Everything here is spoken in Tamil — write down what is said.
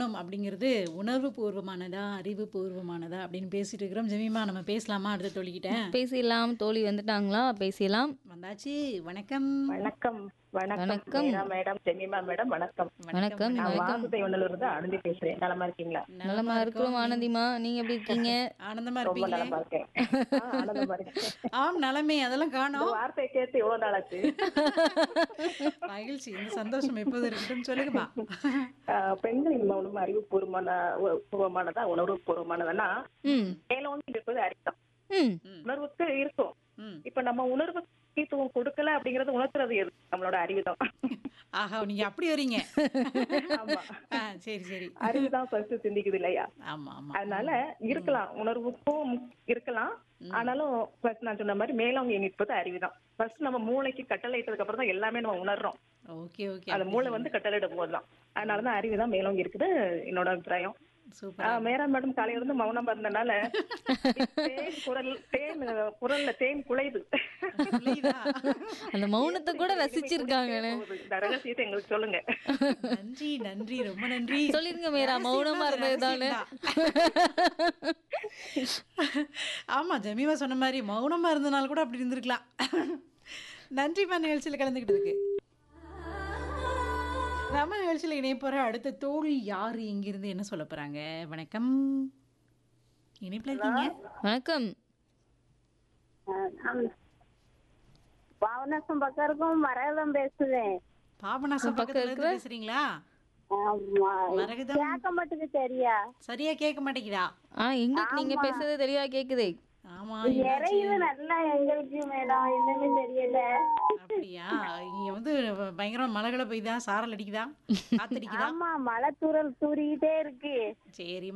மௌனம் அப்படிங்கிறது உணர்வு பூர்வமானதா அறிவு பூர்வமானதா அப்படின்னு பேசிட்டு இருக்கிறோம் ஜெமிமா நம்ம பேசலாமா அடுத்த தோழிக்கிட்ட பேசிடலாம் தோழி வந்துட்டாங்களா பேசிடலாம் வந்தாச்சு வணக்கம் வணக்கம் வணக்கம் வணக்கம். மீரா மேடம் செமிமா மேடம் வணக்கம் வணக்கம் நான் வணக்கம் வாசுதை ஒண்ணுல இருந்து அனுந்தி பேசுறேன் நலமா இருக்கீங்களா நலமா இருக்கிறோம் ஆனந்திமா நீங்க எப்படி இருக்கீங்க ஆனந்தமா ரொம்ப இருப்பீங்களே நலமா இருக்கேன் ஆ, ஆனந்தமா இருக்கேன் ஆம் நலமே அதெல்லாம் இந்த காணோம் வார்த்தையை கேட்டு எவ்வளவு நாளாச்சு மகிழ்ச்சி இந்த சந்தோஷம் எப்போது இருக்கட்டும் சொல்லுங்கம்மா ஆ, பெண்களின் மௌனம் அறிவுபூர்வமான உ- பூர்வமானதா உணர்வு பூர்வமானதுன்னா ம் மேலோங்கி இருப்பது அர்த்தம் ம் உணர்வுக்கு இருக்கும் ம் இப்ப நம்ம உணர்வு முக்கியத்துவம் கொடுக்கல அப்படிங்கறது உணர்த்துறது எது நம்மளோட அறிவுதான் ஆஹா நீங்க அப்படி வரீங்க ஆமா ஆ சரி சரி அறிவுதான் ஃபர்ஸ்ட் சிந்திக்குது இல்லையா ஆமா ஆமா அதனால இருக்கலாம் உணர்வுக்கும் இருக்கலாம் ஆனாலும் first நான் சொன்ன மாதிரி மேலோங்கி நிற்பது அறிவுதான் ஃபர்ஸ்ட் நம்ம மூளைக்கு கட்டளை இட்டதுக்கு அப்புறம் தான் எல்லாமே நம்ம உணர்றோம் ஓகே ஓகே அந்த மூளை வந்து கட்டளையிடும் போதுதான் அதனாலதான் அறிவுதான் மேலோங்கி இருக்குது என்னோட அபிப்பிராயம் சூப்பர் ஆஹ் மேரா மேடம் காலையில இருந்து மௌனமா இருந்தனால தேன் குரல் தேன் குரல்ல தேன் குலையுது புரியுதா? அந்த மௌனத்தை கூட ரசிச்சிருக்காங்கன்னு போகுது. இந்த ரகசியத்தை எங்களுக்கு சொல்லுங்க நன்றி நன்றி ரொம்ப நன்றி சொல்லிருங்க மீரா மௌனமா இருந்தது தானே ஆமா ஜமீமா சொன்ன மாதிரி மௌனமா இருந்தனால கூட அப்படி இருந்திருக்கலாம் நன்றிமா நிகழ்ச்சியில் கலந்துக்கிட்டதுக்கு நம்ம நிகழ்ச்சியில் இணைய போற அடுத்த தோழி யாரு இங்கிருந்து என்ன சொல்ல போறாங்க வணக்கம் இணைப்பில் இருக்கீங்க வணக்கம் பாவநாசம் பக்கம் இருக்கும் மரகதம் பேசுவேன் பாபநாசம் பக்கத்துல இருந்து பேசுறீங்களா ஆமா மரகதம் கேட்க மாட்டேங்குது சரியா சரியா கேட்க மாட்டேங்குதா ஆ எங்களுக்கு நீங்க பேசுறது தெளிவா கேக்குதே ஆமா இறையுது நல்லா எங்களுக்கு மேடம் என்னன்னு தெரியல அப்படியா இங்க வந்து பயங்கரமா மழைகளை பெய்யுதா சாரல் அடிக்குதா காத்தடிக்குதா ஆமா மழை தூரல் தூரிக்கிட்டே இருக்கு சரி